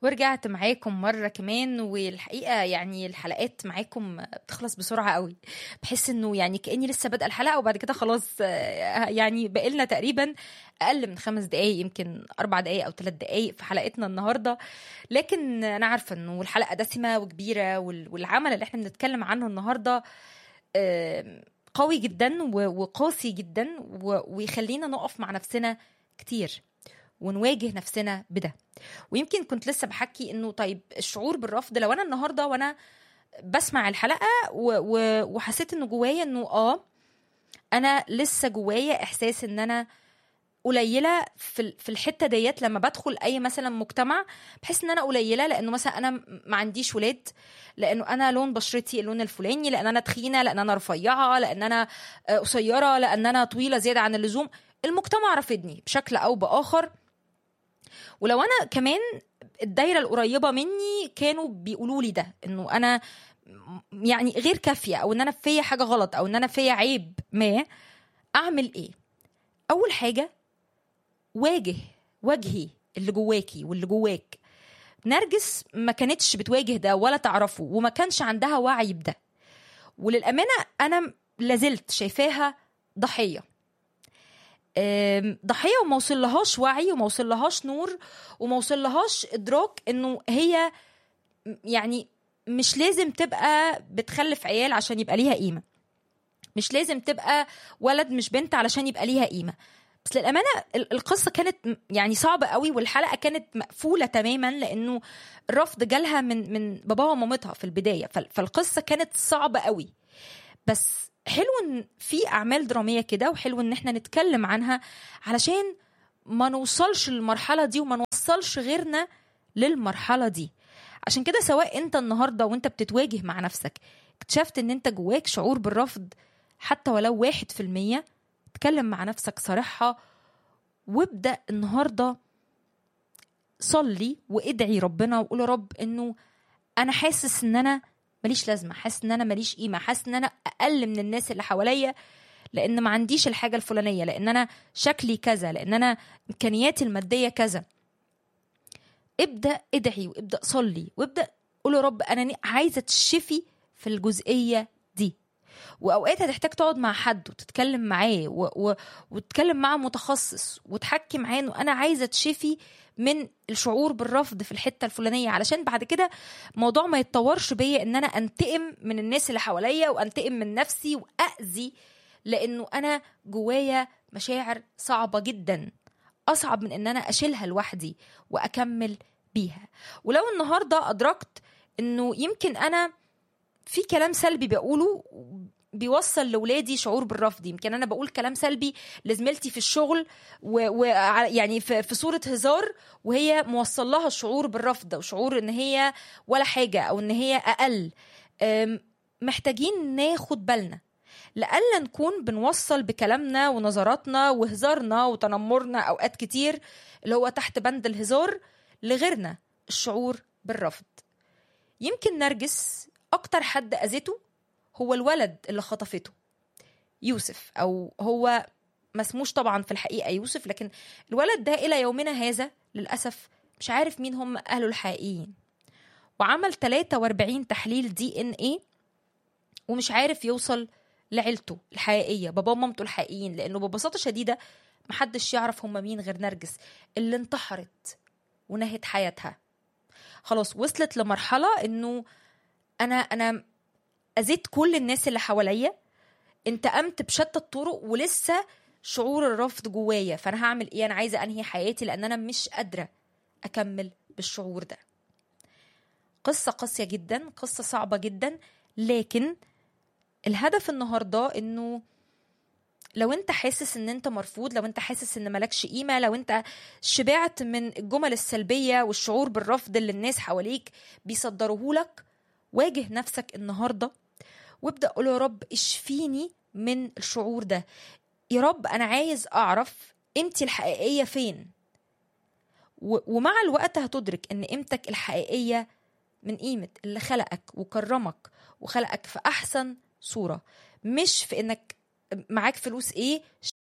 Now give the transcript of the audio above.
ورجعت معاكم مرة كمان والحقيقة يعني الحلقات معاكم بتخلص بسرعة قوي بحس انه يعني كأني لسه بادئة الحلقة وبعد كده خلاص آه، يعني بقالنا تقريبا أقل من خمس دقايق يمكن أربع دقايق أو ثلاث دقايق في حلقتنا النهاردة لكن أنا عارفة انه الحلقة دسمة وكبيرة وال- والعمل اللي احنا بنتكلم عنه النهاردة آم، قوي جدا و- وقاسي جدا و- ويخلينا نقف مع نفسنا كتير ونواجه نفسنا بده ويمكن كنت لسه بحكي انه طيب الشعور بالرفض لو انا النهارده وانا بسمع الحلقه و و وحسيت انه جوايا انه اه انا لسه جوايا احساس ان انا قليله في ال- في الحته ديت لما بدخل اي مثلا مجتمع بحس ان انا قليله لانه مثلا انا م- ما عنديش ولاد لانه انا لون بشرتي اللون الفلاني لان انا تخينه لان انا رفيعه لان انا آه، قصيره لان انا طويله زياده عن اللزوم المجتمع رافضني بشكل او باخر ولو انا كمان الدايره القريبه مني كانوا بيقولوا لي ده انه انا م- يعني غير كافيه او ان انا فيا حاجه غلط او ان انا فيا عيب ما اعمل ايه اول حاجه واجه واجهي اللي جواكي واللي جواك نرجس ما كانتش بتواجه ده ولا تعرفه وما كانش عندها وعي بده وللامانه انا لازلت شايفاها ضحيه أم، ضحيه وما وصلهاش وعي وما وصلهاش نور وما وصلهاش ادراك انه هي م- يعني مش لازم تبقى بتخلف عيال عشان يبقى ليها قيمه مش لازم تبقى ولد مش بنت علشان يبقى ليها قيمه بس للامانه ال- القصه كانت م- يعني صعبه قوي والحلقه كانت مقفوله تماما لانه الرفض جالها من من باباها ومامتها في البدايه فال- فالقصه كانت صعبه قوي بس حلو ان في اعمال دراميه كده وحلو ان احنا نتكلم عنها علشان ما نوصلش للمرحله دي وما نوصلش غيرنا للمرحله دي عشان كده سواء انت النهارده وانت بتتواجه مع نفسك اكتشفت ان انت جواك شعور بالرفض حتى ولو واحد في المية اتكلم مع نفسك صراحة وابدأ النهاردة صلي وادعي ربنا وقول يا رب انه انا حاسس ان انا ماليش لازمة حاسس ان انا ماليش قيمة حاسس ان انا اقل من الناس اللي حواليا لان ما عنديش الحاجة الفلانية لان انا شكلي كذا لان انا امكانياتي المادية كذا ابدا ادعي وابدا صلي وابدا قول يا رب انا ن- عايزه تشفي في الجزئيه دي واوقات هتحتاج تقعد مع حد وتتكلم معاه و... و... وتتكلم مع متخصص وتحكي معاه انه انا عايزه تشفي من الشعور بالرفض في الحته الفلانيه علشان بعد كده الموضوع ما يتطورش بيا ان انا انتقم من الناس اللي حواليا وانتقم من نفسي واذي لانه انا جوايا مشاعر صعبه جدا اصعب من ان انا اشيلها لوحدي واكمل بيها ولو النهارده ادركت انه يمكن انا في كلام سلبي بقوله بيوصل لولادي شعور بالرفض يمكن انا بقول كلام سلبي لزميلتي في الشغل و... و... يعني في... في صوره هزار وهي موصل لها الشعور بالرفض وشعور ان هي ولا حاجه او ان هي اقل أم، محتاجين ناخد بالنا لألا نكون بنوصل بكلامنا ونظراتنا وهزارنا وتنمرنا أوقات كتير اللي هو تحت بند الهزار لغيرنا الشعور بالرفض يمكن نرجس أكتر حد أذته هو الولد اللي خطفته يوسف أو هو ما اسموش طبعا في الحقيقة يوسف لكن الولد ده إلى يومنا هذا للأسف مش عارف مين هم أهله الحقيقيين وعمل 43 تحليل دي ان ايه ومش عارف يوصل لعيلته الحقيقيه بابا ومامته الحقيقيين لانه ببساطه شديده محدش يعرف هم مين غير نرجس اللي انتحرت ونهت حياتها خلاص وصلت لمرحله انه انا انا اذيت كل الناس اللي حواليا انتقمت بشتى الطرق ولسه شعور الرفض جوايا فانا هعمل ايه انا عايزه انهي حياتي لان انا مش قادره اكمل بالشعور ده قصه قاسيه جدا قصه صعبه جدا لكن الهدف النهارده انه لو انت حاسس ان انت مرفوض لو انت حاسس ان مالكش قيمه لو انت شبعت من الجمل السلبيه والشعور بالرفض اللي الناس حواليك بيصدروه لك واجه نفسك النهارده وابدا قول يا رب اشفيني من الشعور ده يا رب انا عايز اعرف قيمتي الحقيقيه فين و- ومع الوقت هتدرك ان قيمتك الحقيقيه من قيمه اللي خلقك وكرمك وخلقك في احسن صوره مش في انك معاك فلوس ايه